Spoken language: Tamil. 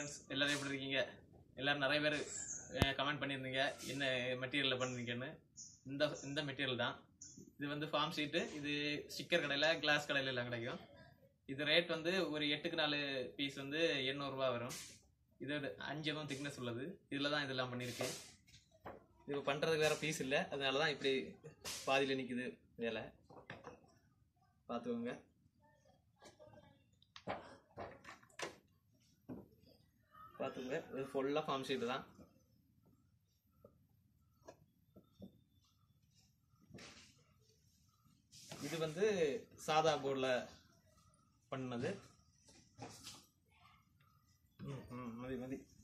ஃப்ரெண்ட்ஸ் எல்லாரும் எப்படி இருக்கீங்க எல்லாரும் நிறைய பேர் கமெண்ட் பண்ணியிருந்தீங்க என்ன மெட்டீரியலில் பண்ணுறீங்கன்னு இந்த இந்த மெட்டீரியல் தான் இது வந்து ஃபார்ம் ஷீட்டு இது ஸ்டிக்கர் கடையில் கிளாஸ் கடையில் எல்லாம் கிடைக்கும் இது ரேட் வந்து ஒரு எட்டுக்கு நாலு பீஸ் வந்து எண்ணூறுரூவா வரும் இது ஒரு அஞ்சு எம்எம் திக்னஸ் உள்ளது இதில் தான் இதெல்லாம் பண்ணியிருக்கேன் இது பண்ணுறதுக்கு வேறு பீஸ் இல்லை அதனால தான் இப்படி பாதியில் நிற்குது வேலை பார்த்துக்கோங்க பார்த்துக்கோங்க இது ஃபுல்லாக ஃபார்ம் ஷீட்டு தான் இது வந்து சாதா போர்டில் பண்ணது ம் ம் மதி மதி